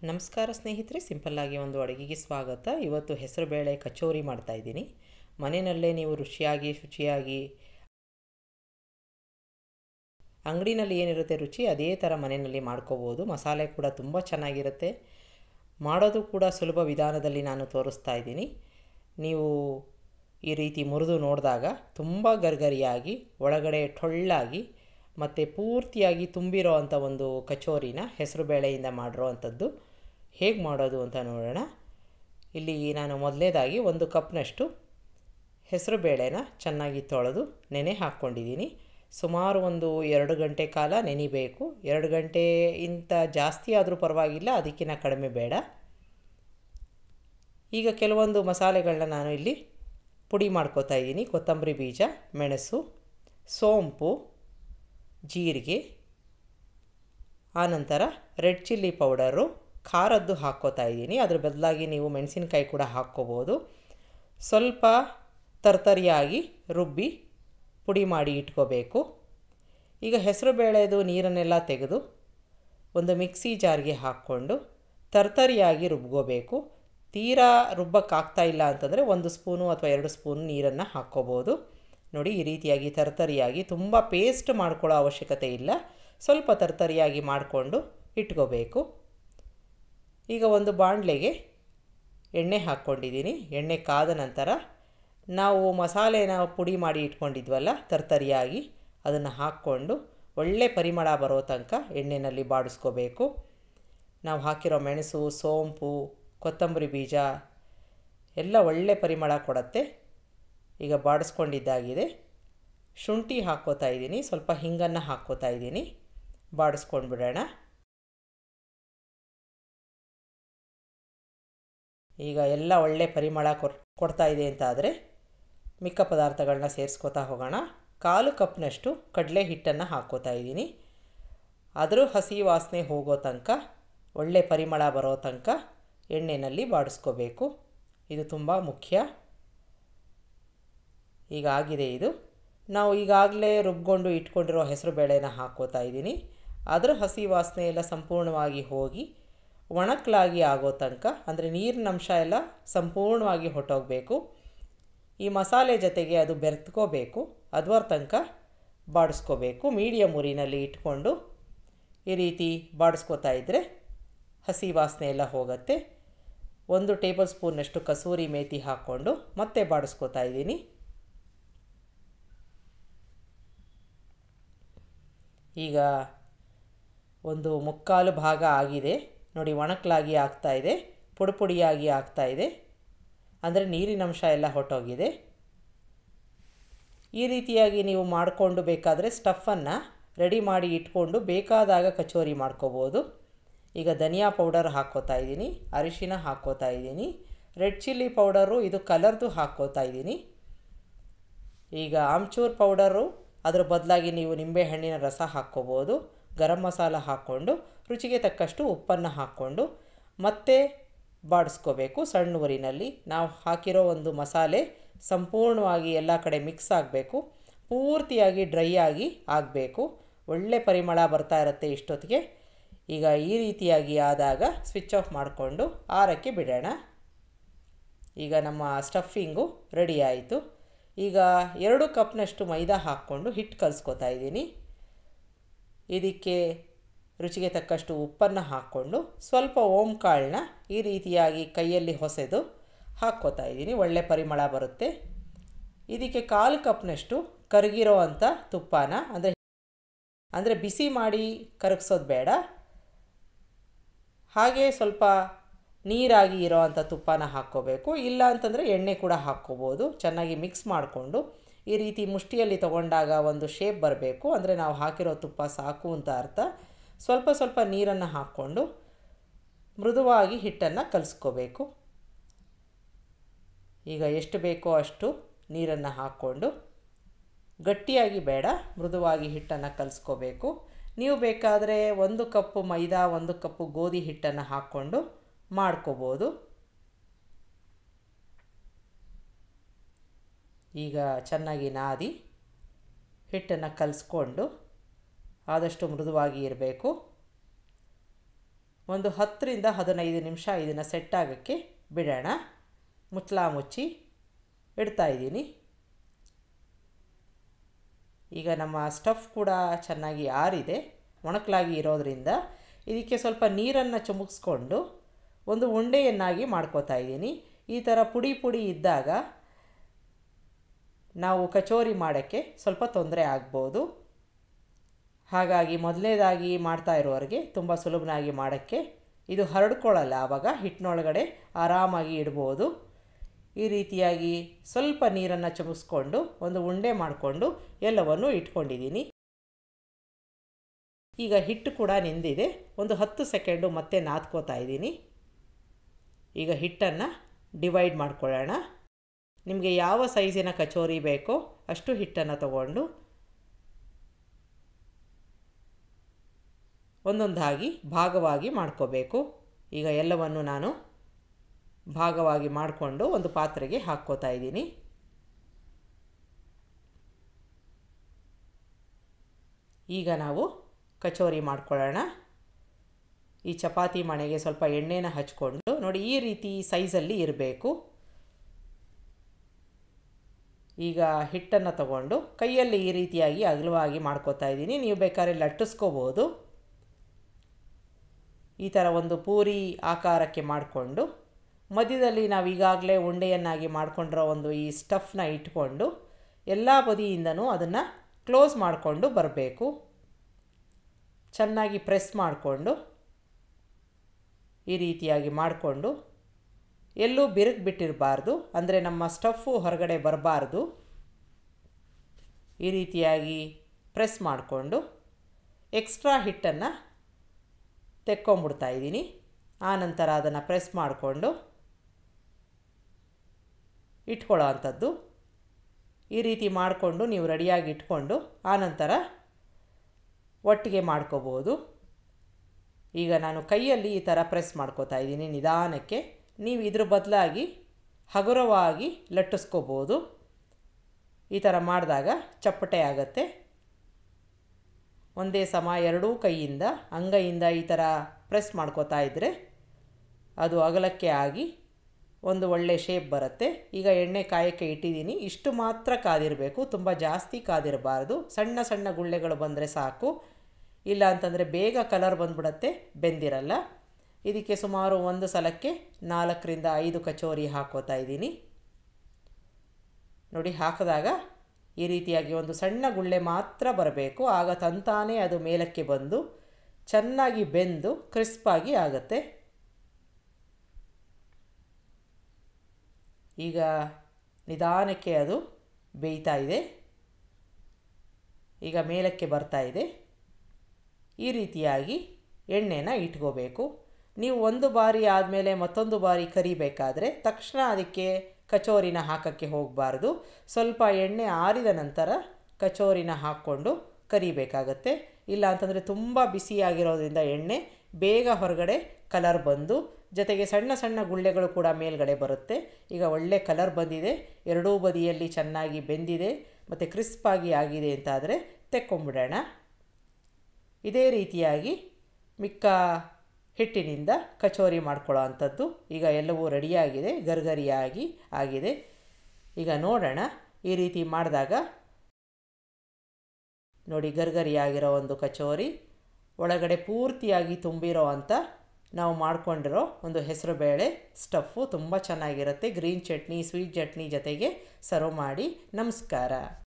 ನಮಸ್ಕಾರ ಸ್ನೇಹಿತರೆ ಸಿಂಪಲ್ಲಾಗಿ ಒಂದು ಅಡುಗೆಗೆ ಸ್ವಾಗತ ಇವತ್ತು ಹೆಸರುಬೇಳೆ ಕಚೋರಿ ಮಾಡ್ತಾಯಿದ್ದೀನಿ ಮನೆಯಲ್ಲೇ ನೀವು ರುಚಿಯಾಗಿ ಶುಚಿಯಾಗಿ ಅಂಗಡಿನಲ್ಲಿ ಏನಿರುತ್ತೆ ರುಚಿ ಅದೇ ಥರ ಮನೆಯಲ್ಲಿ ಮಾಡ್ಕೋಬೋದು ಮಸಾಲೆ ಕೂಡ ತುಂಬ ಚೆನ್ನಾಗಿರುತ್ತೆ ಮಾಡೋದು ಕೂಡ ಸುಲಭ ವಿಧಾನದಲ್ಲಿ ನಾನು ತೋರಿಸ್ತಾ ಇದ್ದೀನಿ ನೀವು ಈ ರೀತಿ ಮುರಿದು ನೋಡಿದಾಗ ತುಂಬ ಗರ್ಗರಿಯಾಗಿ ಒಳಗಡೆ ಟೊಳ್ಳಾಗಿ ಮತ್ತು ಪೂರ್ತಿಯಾಗಿ ತುಂಬಿರೋ ಅಂಥ ಒಂದು ಕಚೋರಿನ ಹೆಸರುಬೇಳೆಯಿಂದ ಮಾಡಿರೋ ಅಂಥದ್ದು ಹೇಗೆ ಮಾಡೋದು ಅಂತ ನೋಡೋಣ ಇಲ್ಲಿ ನಾನು ಮೊದಲನೇದಾಗಿ ಒಂದು ಕಪ್ನಷ್ಟು ಹೆಸರುಬೇಳೆನ ಚೆನ್ನಾಗಿ ತೊಳೆದು ನೆನೆ ಹಾಕ್ಕೊಂಡಿದ್ದೀನಿ ಸುಮಾರು ಒಂದು ಎರಡು ಗಂಟೆ ಕಾಲ ನೆನಿಬೇಕು ಎರಡು ಗಂಟೆ ಇಂಥ ಜಾಸ್ತಿ ಆದರೂ ಪರವಾಗಿಲ್ಲ ಅದಕ್ಕಿಂತ ಕಡಿಮೆ ಬೇಡ ಈಗ ಕೆಲವೊಂದು ಮಸಾಲೆಗಳನ್ನ ನಾನು ಇಲ್ಲಿ ಪುಡಿ ಮಾಡ್ಕೋತಾ ಇದ್ದೀನಿ ಕೊತ್ತಂಬರಿ ಬೀಜ ಮೆಣಸು ಸೋಂಪು ಜೀರಿಗೆ ಆನಂತರ ರೆಡ್ ಚಿಲ್ಲಿ ಪೌಡರು ಖಾರದ್ದು ಹಾಕ್ಕೋತಾ ಇದ್ದೀನಿ ಅದ್ರ ಬದಲಾಗಿ ನೀವು ಮೆಣಸಿನ್ಕಾಯಿ ಕೂಡ ಹಾಕ್ಕೋಬೋದು ಸ್ವಲ್ಪ ತರ್ತರಿಯಾಗಿ ರುಬ್ಬಿ ಪುಡಿ ಮಾಡಿ ಇಟ್ಕೋಬೇಕು ಈಗ ಹೆಸರು ಬೇಳೆದು ನೀರನ್ನೆಲ್ಲ ತೆಗೆದು ಒಂದು ಮಿಕ್ಸಿ ಜಾರ್ಗೆ ಹಾಕ್ಕೊಂಡು ತರ್ತರಿಯಾಗಿ ರುಬ್ಕೋಬೇಕು ತೀರಾ ರುಬ್ಬಕ್ಕಾಗ್ತಾ ಇಲ್ಲ ಅಂತಂದರೆ ಒಂದು ಸ್ಪೂನು ಅಥವಾ ಎರಡು ಸ್ಪೂನು ನೀರನ್ನು ಹಾಕ್ಕೋಬೋದು ನೋಡಿ ಈ ರೀತಿಯಾಗಿ ತರ್ತರಿಯಾಗಿ ತುಂಬ ಪೇಸ್ಟ್ ಮಾಡ್ಕೊಳ್ಳೋ ಅವಶ್ಯಕತೆ ಇಲ್ಲ ಸ್ವಲ್ಪ ತರ್ತರಿಯಾಗಿ ಮಾಡಿಕೊಂಡು ಇಟ್ಕೋಬೇಕು ಈಗ ಒಂದು ಬಾಣಲೆಗೆ ಎಣ್ಣೆ ಹಾಕ್ಕೊಂಡಿದ್ದೀನಿ ಎಣ್ಣೆ ಕಾದ ನಂತರ ನಾವು ಮಸಾಲೆನ ಪುಡಿ ಮಾಡಿ ಇಟ್ಕೊಂಡಿದ್ವಲ್ಲ ತರ್ತರಿಯಾಗಿ ಅದನ್ನು ಹಾಕ್ಕೊಂಡು ಒಳ್ಳೆ ಪರಿಮಳ ಬರೋ ತನಕ ಎಣ್ಣೆಯಲ್ಲಿ ಬಾಡಿಸ್ಕೋಬೇಕು ನಾವು ಹಾಕಿರೋ ಮೆಣಸು ಸೋಂಪು ಕೊತ್ತಂಬರಿ ಬೀಜ ಎಲ್ಲ ಒಳ್ಳೆ ಪರಿಮಳ ಕೊಡುತ್ತೆ ಈಗ ಬಾಡಿಸ್ಕೊಂಡಿದ್ದಾಗಿದೆ ಶುಂಠಿ ಹಾಕ್ಕೋತಾ ಇದ್ದೀನಿ ಸ್ವಲ್ಪ ಹಿಂಗನ್ನು ಹಾಕ್ಕೋತಾ ಇದ್ದೀನಿ ಬಾಡಿಸ್ಕೊಂಡು ಬಿಡೋಣ ಈಗ ಎಲ್ಲ ಒಳ್ಳೆ ಪರಿಮಳ ಕೊರ್ ಕೊಡ್ತಾ ಇದೆ ಅಂತ ಆದರೆ ಮಿಕ್ಕ ಪದಾರ್ಥಗಳನ್ನ ಸೇರಿಸ್ಕೋತಾ ಹೋಗೋಣ ಕಾಲು ಕಪ್ನಷ್ಟು ಕಡಲೆ ಹಿಟ್ಟನ್ನು ಹಾಕ್ಕೋತಾ ಇದ್ದೀನಿ ಅದರ ಹಸಿ ವಾಸನೆ ಹೋಗೋ ತನಕ ಒಳ್ಳೆ ಪರಿಮಳ ಬರೋ ತನಕ ಎಣ್ಣೆಯಲ್ಲಿ ಬಾಡಿಸ್ಕೋಬೇಕು ಇದು ತುಂಬ ಮುಖ್ಯ ಈಗ ಆಗಿದೆ ಇದು ನಾವು ಈಗಾಗಲೇ ರುಬ್ಕೊಂಡು ಇಟ್ಕೊಂಡಿರೋ ಹೆಸರು ಬೇಳೆನ ಹಾಕ್ಕೋತಾ ಇದ್ದೀನಿ ಅದರ ಹಸಿ ವಾಸನೆ ಎಲ್ಲ ಸಂಪೂರ್ಣವಾಗಿ ಹೋಗಿ ಒಣಕಲಾಗಿ ಆಗೋ ತನಕ ಅಂದರೆ ನೀರಿನ ಅಂಶ ಎಲ್ಲ ಸಂಪೂರ್ಣವಾಗಿ ಹೊಟ್ಟೋಗಬೇಕು ಈ ಮಸಾಲೆ ಜೊತೆಗೆ ಅದು ಬೆರೆತ್ಕೋಬೇಕು ಅದುವರ ತನಕ ಬಾಡಿಸ್ಕೋಬೇಕು ಮೀಡಿಯಮ್ ಉರಿನಲ್ಲಿ ಇಟ್ಕೊಂಡು ಈ ರೀತಿ ಬಾಡಿಸ್ಕೋತಾ ಇದ್ದರೆ ಹಸಿ ವಾಸನೆ ಎಲ್ಲ ಹೋಗುತ್ತೆ ಒಂದು ಟೇಬಲ್ ಸ್ಪೂನ್ನಷ್ಟು ಕಸೂರಿ ಮೇಥಿ ಹಾಕ್ಕೊಂಡು ಮತ್ತೆ ಬಾಡಿಸ್ಕೋತಾ ಇದ್ದೀನಿ ಈಗ ಒಂದು ಮುಕ್ಕಾಲು ಭಾಗ ಆಗಿದೆ ನೋಡಿ ಒಣಕಲಾಗಿ ಆಗ್ತಾಯಿದೆ ಪುಡಿ ಪುಡಿಯಾಗಿ ಆಗ್ತಾಯಿದೆ ಅಂದರೆ ನೀರಿನಂಶ ಎಲ್ಲ ಹೊಟ್ಟೋಗಿದೆ ಈ ರೀತಿಯಾಗಿ ನೀವು ಮಾಡಿಕೊಂಡು ಬೇಕಾದರೆ ಸ್ಟಫನ್ನು ರೆಡಿ ಮಾಡಿ ಇಟ್ಕೊಂಡು ಬೇಕಾದಾಗ ಕಚೋರಿ ಮಾಡ್ಕೋಬೋದು ಈಗ ಧನಿಯಾ ಪೌಡರ್ ಹಾಕ್ಕೋತಾ ಇದ್ದೀನಿ ಅರಿಶಿನ ಹಾಕ್ಕೋತಾ ಇದ್ದೀನಿ ರೆಡ್ ಚಿಲ್ಲಿ ಪೌಡರು ಇದು ಕಲರ್ದು ಹಾಕ್ಕೋತಾ ಇದ್ದೀನಿ ಈಗ ಆಮ್ಚೂರ್ ಪೌಡರು ಅದರ ಬದಲಾಗಿ ನೀವು ನಿಂಬೆಹಣ್ಣಿನ ರಸ ಹಾಕ್ಕೋಬೋದು ಗರಂ ಮಸಾಲ ಹಾಕ್ಕೊಂಡು ರುಚಿಗೆ ತಕ್ಕಷ್ಟು ಉಪ್ಪನ್ನು ಹಾಕ್ಕೊಂಡು ಮತ್ತೆ ಬಾಡಿಸ್ಕೋಬೇಕು ಸಣ್ಣ ಊರಿನಲ್ಲಿ ನಾವು ಹಾಕಿರೋ ಒಂದು ಮಸಾಲೆ ಸಂಪೂರ್ಣವಾಗಿ ಎಲ್ಲ ಕಡೆ ಮಿಕ್ಸ್ ಆಗಬೇಕು ಪೂರ್ತಿಯಾಗಿ ಡ್ರೈ ಆಗಿ ಆಗಬೇಕು ಒಳ್ಳೆ ಪರಿಮಳ ಬರ್ತಾ ಇರುತ್ತೆ ಇಷ್ಟೊತ್ತಿಗೆ ಈಗ ಈ ರೀತಿಯಾಗಿ ಆದಾಗ ಸ್ವಿಚ್ ಆಫ್ ಮಾಡಿಕೊಂಡು ಆರಕ್ಕೆ ಬಿಡೋಣ ಈಗ ನಮ್ಮ ಸ್ಟಫಿಂಗು ರೆಡಿ ಆಯಿತು ಈಗ ಎರಡು ಕಪ್ನಷ್ಟು ಮೈದಾ ಹಾಕ್ಕೊಂಡು ಹಿಟ್ಟು ಕಲಿಸ್ಕೊತಾ ಇದ್ದೀನಿ ಇದಕ್ಕೆ ರುಚಿಗೆ ತಕ್ಕಷ್ಟು ಉಪ್ಪನ್ನು ಹಾಕ್ಕೊಂಡು ಸ್ವಲ್ಪ ಓಮ್ ಕಾಳನ್ನ ಈ ರೀತಿಯಾಗಿ ಕೈಯಲ್ಲಿ ಹೊಸೆದು ಹಾಕ್ಕೋತಾ ಇದ್ದೀನಿ ಒಳ್ಳೆ ಪರಿಮಳ ಬರುತ್ತೆ ಇದಕ್ಕೆ ಕಾಲು ಕಪ್ನಷ್ಟು ಕರಗಿರೋ ಅಂಥ ತುಪ್ಪನ ಅಂದರೆ ಅಂದರೆ ಬಿಸಿ ಮಾಡಿ ಕರಗಿಸೋದು ಬೇಡ ಹಾಗೆ ಸ್ವಲ್ಪ ನೀರಾಗಿ ಇರೋ ಅಂಥ ತುಪ್ಪನ ಹಾಕ್ಕೋಬೇಕು ಇಲ್ಲ ಅಂತಂದರೆ ಎಣ್ಣೆ ಕೂಡ ಹಾಕ್ಕೋಬೋದು ಚೆನ್ನಾಗಿ ಮಿಕ್ಸ್ ಮಾಡಿಕೊಂಡು ಈ ರೀತಿ ಮುಷ್ಟಿಯಲ್ಲಿ ತೊಗೊಂಡಾಗ ಒಂದು ಶೇಪ್ ಬರಬೇಕು ಅಂದರೆ ನಾವು ಹಾಕಿರೋ ತುಪ್ಪ ಸಾಕು ಅಂತ ಅರ್ಥ ಸ್ವಲ್ಪ ಸ್ವಲ್ಪ ನೀರನ್ನು ಹಾಕ್ಕೊಂಡು ಮೃದುವಾಗಿ ಹಿಟ್ಟನ್ನು ಕಲಿಸ್ಕೋಬೇಕು ಈಗ ಎಷ್ಟು ಬೇಕೋ ಅಷ್ಟು ನೀರನ್ನು ಹಾಕ್ಕೊಂಡು ಗಟ್ಟಿಯಾಗಿ ಬೇಡ ಮೃದುವಾಗಿ ಹಿಟ್ಟನ್ನು ಕಲಿಸ್ಕೋಬೇಕು ನೀವು ಬೇಕಾದರೆ ಒಂದು ಕಪ್ಪು ಮೈದಾ ಒಂದು ಕಪ್ಪು ಗೋಧಿ ಹಿಟ್ಟನ್ನು ಹಾಕ್ಕೊಂಡು ಮಾಡ್ಕೋಬೋದು ಈಗ ಚೆನ್ನಾಗಿ ನಾದಿ ಹಿಟ್ಟನ್ನು ಕಲಿಸ್ಕೊಂಡು ಆದಷ್ಟು ಮೃದುವಾಗಿ ಇರಬೇಕು ಒಂದು ಹತ್ತರಿಂದ ಹದಿನೈದು ನಿಮಿಷ ಇದನ್ನು ಸೆಟ್ ಆಗೋಕ್ಕೆ ಬಿಡೋಣ ಮುಚ್ಚಲ ಮುಚ್ಚಿ ಇಡ್ತಾ ಇದ್ದೀನಿ ಈಗ ನಮ್ಮ ಸ್ಟಫ್ ಕೂಡ ಚೆನ್ನಾಗಿ ಆರಿದೆ ಒಣಕಲಾಗಿ ಇರೋದರಿಂದ ಇದಕ್ಕೆ ಸ್ವಲ್ಪ ನೀರನ್ನು ಚುಮುಕ್ಸ್ಕೊಂಡು ಒಂದು ಉಂಡೆಯನ್ನಾಗಿ ಮಾಡ್ಕೋತಾ ಇದ್ದೀನಿ ಈ ಥರ ಪುಡಿ ಪುಡಿ ಇದ್ದಾಗ ನಾವು ಕಚೋರಿ ಮಾಡೋಕ್ಕೆ ಸ್ವಲ್ಪ ತೊಂದರೆ ಆಗ್ಬೋದು ಹಾಗಾಗಿ ಮೊದಲನೇದಾಗಿ ಮಾಡ್ತಾ ಇರೋರಿಗೆ ತುಂಬ ಸುಲಭನಾಗಿ ಮಾಡೋಕ್ಕೆ ಇದು ಹರಡ್ಕೊಳ್ಳಲ್ಲ ಆವಾಗ ಹಿಟ್ಟಿನೊಳಗಡೆ ಆರಾಮಾಗಿ ಇಡ್ಬೋದು ಈ ರೀತಿಯಾಗಿ ಸ್ವಲ್ಪ ನೀರನ್ನು ಚುಮುಸ್ಕೊಂಡು ಒಂದು ಉಂಡೆ ಮಾಡಿಕೊಂಡು ಎಲ್ಲವನ್ನು ಇಟ್ಕೊಂಡಿದ್ದೀನಿ ಈಗ ಹಿಟ್ಟು ಕೂಡ ನೆಂದಿದೆ ಒಂದು ಹತ್ತು ಸೆಕೆಂಡು ಮತ್ತೆ ನಾದ್ಕೋತಾ ಇದ್ದೀನಿ ಈಗ ಹಿಟ್ಟನ್ನು ಡಿವೈಡ್ ಮಾಡ್ಕೊಳ್ಳೋಣ ನಿಮಗೆ ಯಾವ ಸೈಜಿನ ಕಚೋರಿ ಬೇಕೋ ಅಷ್ಟು ಹಿಟ್ಟನ್ನು ತಗೊಂಡು ಒಂದೊಂದಾಗಿ ಭಾಗವಾಗಿ ಮಾಡ್ಕೋಬೇಕು ಈಗ ಎಲ್ಲವನ್ನು ನಾನು ಭಾಗವಾಗಿ ಮಾಡಿಕೊಂಡು ಒಂದು ಪಾತ್ರೆಗೆ ಹಾಕ್ಕೋತಾ ಇದ್ದೀನಿ ಈಗ ನಾವು ಕಚೋರಿ ಮಾಡ್ಕೊಳ್ಳೋಣ ಈ ಚಪಾತಿ ಮಣೆಗೆ ಸ್ವಲ್ಪ ಎಣ್ಣೆನ ಹಚ್ಕೊಂಡು ನೋಡಿ ಈ ರೀತಿ ಸೈಜಲ್ಲಿ ಇರಬೇಕು ಈಗ ಹಿಟ್ಟನ್ನು ತಗೊಂಡು ಕೈಯಲ್ಲಿ ಈ ರೀತಿಯಾಗಿ ಅಗಲವಾಗಿ ಮಾಡ್ಕೋತಾ ಇದ್ದೀನಿ ನೀವು ಬೇಕಾದ್ರೆ ಲಟ್ಟಿಸ್ಕೋಬೋದು ಈ ಥರ ಒಂದು ಪೂರಿ ಆಕಾರಕ್ಕೆ ಮಾಡಿಕೊಂಡು ಮಧ್ಯದಲ್ಲಿ ನಾವು ಈಗಾಗಲೇ ಉಂಡೆಯನ್ನಾಗಿ ಮಾಡಿಕೊಂಡಿರೋ ಒಂದು ಈ ಸ್ಟಫ್ನ ಇಟ್ಕೊಂಡು ಎಲ್ಲ ಬದಿಯಿಂದನೂ ಅದನ್ನು ಕ್ಲೋಸ್ ಮಾಡಿಕೊಂಡು ಬರಬೇಕು ಚೆನ್ನಾಗಿ ಪ್ರೆಸ್ ಮಾಡಿಕೊಂಡು ಈ ರೀತಿಯಾಗಿ ಮಾಡಿಕೊಂಡು ಎಲ್ಲೂ ಬಿರುಕು ಬಿಟ್ಟಿರಬಾರ್ದು ಅಂದರೆ ನಮ್ಮ ಸ್ಟಫು ಹೊರಗಡೆ ಬರಬಾರ್ದು ಈ ರೀತಿಯಾಗಿ ಪ್ರೆಸ್ ಮಾಡಿಕೊಂಡು ಎಕ್ಸ್ಟ್ರಾ ಹಿಟ್ಟನ್ನು ತೆಕ್ಕೊಂಬಿಡ್ತಾ ಇದ್ದೀನಿ ಆನಂತರ ಅದನ್ನು ಪ್ರೆಸ್ ಮಾಡಿಕೊಂಡು ಇಟ್ಕೊಳ್ಳೋ ಅಂಥದ್ದು ಈ ರೀತಿ ಮಾಡಿಕೊಂಡು ನೀವು ರೆಡಿಯಾಗಿ ಇಟ್ಕೊಂಡು ಆನಂತರ ಒಟ್ಟಿಗೆ ಮಾಡ್ಕೋಬೋದು ಈಗ ನಾನು ಕೈಯಲ್ಲಿ ಈ ಥರ ಪ್ರೆಸ್ ಮಾಡ್ಕೋತಾ ಇದ್ದೀನಿ ನಿಧಾನಕ್ಕೆ ನೀವು ಇದ್ರ ಬದಲಾಗಿ ಹಗುರವಾಗಿ ಲಟ್ಟಿಸ್ಕೋಬೋದು ಈ ಥರ ಮಾಡಿದಾಗ ಚಪ್ಪಟೆ ಆಗುತ್ತೆ ಒಂದೇ ಸಮ ಎರಡೂ ಕೈಯಿಂದ ಅಂಗೈಯಿಂದ ಈ ಥರ ಪ್ರೆಸ್ ಮಾಡ್ಕೋತಾ ಇದ್ದರೆ ಅದು ಅಗಲಕ್ಕೆ ಆಗಿ ಒಂದು ಒಳ್ಳೆ ಶೇಪ್ ಬರುತ್ತೆ ಈಗ ಎಣ್ಣೆ ಕಾಯಕ್ಕೆ ಇಟ್ಟಿದ್ದೀನಿ ಇಷ್ಟು ಮಾತ್ರ ಕಾದಿರಬೇಕು ತುಂಬ ಜಾಸ್ತಿ ಕಾದಿರಬಾರ್ದು ಸಣ್ಣ ಸಣ್ಣ ಗುಳ್ಳೆಗಳು ಬಂದರೆ ಸಾಕು ಇಲ್ಲ ಅಂತಂದರೆ ಬೇಗ ಕಲರ್ ಬಂದ್ಬಿಡತ್ತೆ ಬೆಂದಿರಲ್ಲ ಇದಕ್ಕೆ ಸುಮಾರು ಒಂದು ಸಲಕ್ಕೆ ನಾಲ್ಕರಿಂದ ಐದು ಕಚೋರಿ ಹಾಕೋತಾ ಇದ್ದೀನಿ ನೋಡಿ ಹಾಕಿದಾಗ ಈ ರೀತಿಯಾಗಿ ಒಂದು ಸಣ್ಣ ಗುಳ್ಳೆ ಮಾತ್ರ ಬರಬೇಕು ಆಗ ತಂತಾನೇ ಅದು ಮೇಲಕ್ಕೆ ಬಂದು ಚೆನ್ನಾಗಿ ಬೆಂದು ಕ್ರಿಸ್ಪಾಗಿ ಆಗುತ್ತೆ ಈಗ ನಿಧಾನಕ್ಕೆ ಅದು ಬೇಯ್ತಾ ಇದೆ ಈಗ ಮೇಲಕ್ಕೆ ಬರ್ತಾ ಇದೆ ಈ ರೀತಿಯಾಗಿ ಎಣ್ಣೆನ ಇಟ್ಕೋಬೇಕು ನೀವು ಒಂದು ಬಾರಿ ಆದಮೇಲೆ ಮತ್ತೊಂದು ಬಾರಿ ಕರಿಬೇಕಾದ್ರೆ ತಕ್ಷಣ ಅದಕ್ಕೆ ಕಚೋರಿನ ಹಾಕೋಕ್ಕೆ ಹೋಗಬಾರ್ದು ಸ್ವಲ್ಪ ಎಣ್ಣೆ ಆರಿದ ನಂತರ ಕಚೋರಿನ ಹಾಕ್ಕೊಂಡು ಕರಿಬೇಕಾಗತ್ತೆ ಇಲ್ಲ ಅಂತಂದರೆ ತುಂಬ ಬಿಸಿಯಾಗಿರೋದ್ರಿಂದ ಎಣ್ಣೆ ಬೇಗ ಹೊರಗಡೆ ಕಲರ್ ಬಂದು ಜೊತೆಗೆ ಸಣ್ಣ ಸಣ್ಣ ಗುಳ್ಳೆಗಳು ಕೂಡ ಮೇಲ್ಗಡೆ ಬರುತ್ತೆ ಈಗ ಒಳ್ಳೆ ಕಲರ್ ಬಂದಿದೆ ಎರಡೂ ಬದಿಯಲ್ಲಿ ಚೆನ್ನಾಗಿ ಬೆಂದಿದೆ ಮತ್ತು ಕ್ರಿಸ್ಪಾಗಿ ಆಗಿದೆ ಅಂತಾದರೆ ತೆಕ್ಕೊಂಬಿಡೋಣ ಇದೇ ರೀತಿಯಾಗಿ ಮಿಕ್ಕ ಹಿಟ್ಟಿನಿಂದ ಕಚೋರಿ ಮಾಡ್ಕೊಳ್ಳೋ ಅಂಥದ್ದು ಈಗ ಎಲ್ಲವೂ ರೆಡಿಯಾಗಿದೆ ಗರ್ಗರಿಯಾಗಿ ಆಗಿದೆ ಈಗ ನೋಡೋಣ ಈ ರೀತಿ ಮಾಡಿದಾಗ ನೋಡಿ ಗರ್ಗರಿಯಾಗಿರೋ ಒಂದು ಕಚೋರಿ ಒಳಗಡೆ ಪೂರ್ತಿಯಾಗಿ ತುಂಬಿರೋ ಅಂಥ ನಾವು ಮಾಡ್ಕೊಂಡಿರೋ ಒಂದು ಹೆಸರು ಬೇಳೆ ಸ್ಟಫು ತುಂಬ ಚೆನ್ನಾಗಿರುತ್ತೆ ಗ್ರೀನ್ ಚಟ್ನಿ ಸ್ವೀಟ್ ಚಟ್ನಿ ಜೊತೆಗೆ ಸರ್ವ್ ಮಾಡಿ ನಮಸ್ಕಾರ